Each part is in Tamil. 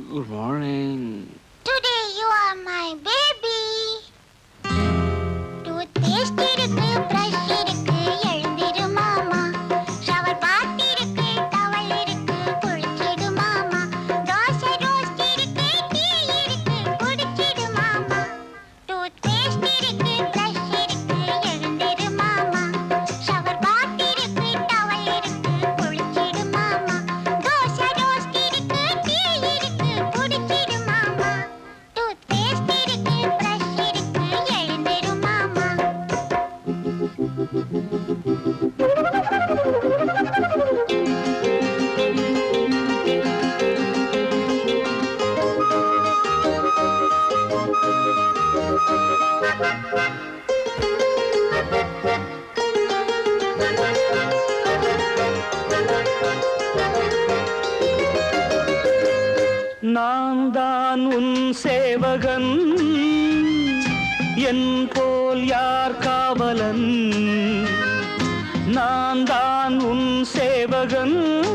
Good morning. Today you are my baby. Toothpaste இருக்கு, brush இருக்கு, எழுந்திரு மாமா. Shower bath இருக்கு, towel இருக்கு, குளிச்சிடு மாமா. தோசை roast இருக்கு, tea இருக்கு, குடிச்சிடு மாமா. Toothpaste இருக்கு, brush இருக்கு, எழுந்திரு மாமா. Shower bath இருக்கு, towel இருக்கு, குளிச்சிடு மாமா. தோசை roast இருக்கு, tea இருக்கு, குடிச்சிடு மாமா. Toothpaste இருக்கு, brush இருக்கு, எழுந்திரு மாமா. நான் தான் உன் சேவகன் என் போல் யார் காவலன் நான் தான் உன் சேவகன்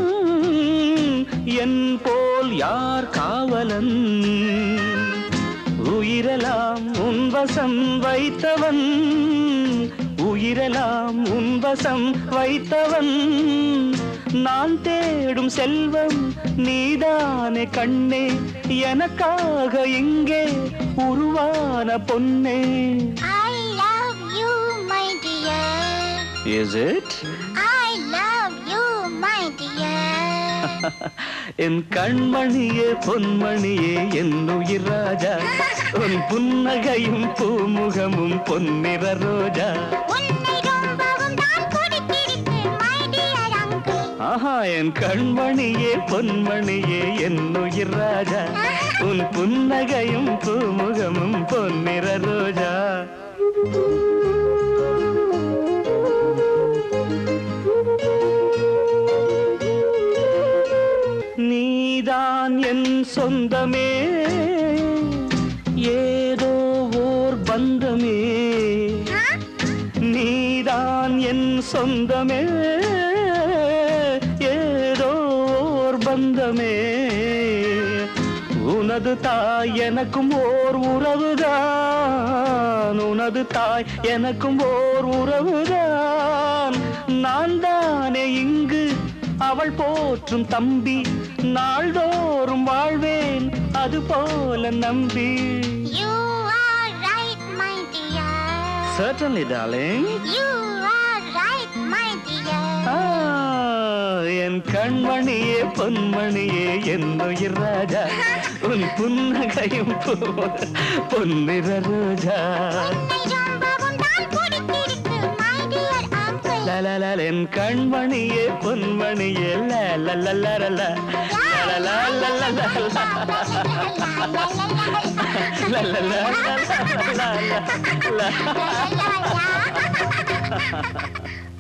என் போல் யார் காவலன் உயிரெல்லாம் உன் வசம் வைத்தவன் உயிரெல்லாம் உன் வசம் வைத்தவன் நான் தேடும் செல்வம் நீதானே கண்ணே எனக்காக இங்கே உருவான பொன்னே I love you, my dear. Is it I love you, my dear. என் கண்மணியே பொன்மணியே என் உயிர் ராஜா உன் புன்னகையும் பூமுகமும் பொன்னிற ரோஜா உன்னை ரொம்பவும் தான் பிடித்திருக்கு, my dear uncle. ஆஹா என் கண்மணியே பொன்மணியே என் உயிர் ராஜா உன் புன்னகையும் பூமுகமும் பொன்னிற ரோஜா நீதான் என் சொந்தமே ஏதோ ஓர் பந்தமே ஆ? நீதான் என் சொந்தமே ஏதோ ஓர் பந்தமே உனது தாய் எனக்கும் ஓர் உறவுதான் உனது தாய் எனக்கும் ஓர் உறவுதான் நான் தானே இங்கு அவள் போற்றும் தம்பி நாள்தோறும் வாழ்வேன் அது போல நம்பி You are right, my dear. Certainly, darling. You are right, my dear. ஆ, என் கண்மணியே பொன்மணியே என் உயிர் ராஜா உன் புன்னகையும் பூ- பொன்னிற ரோஜா உன்னை ரொம்பவும் தான் பிடித்திருக்கு, my dear uncle. லலலல, என் கண்மணியே பொன்மணியே லலலலலல. லலலலலலல. லலலலலலல. La la la la.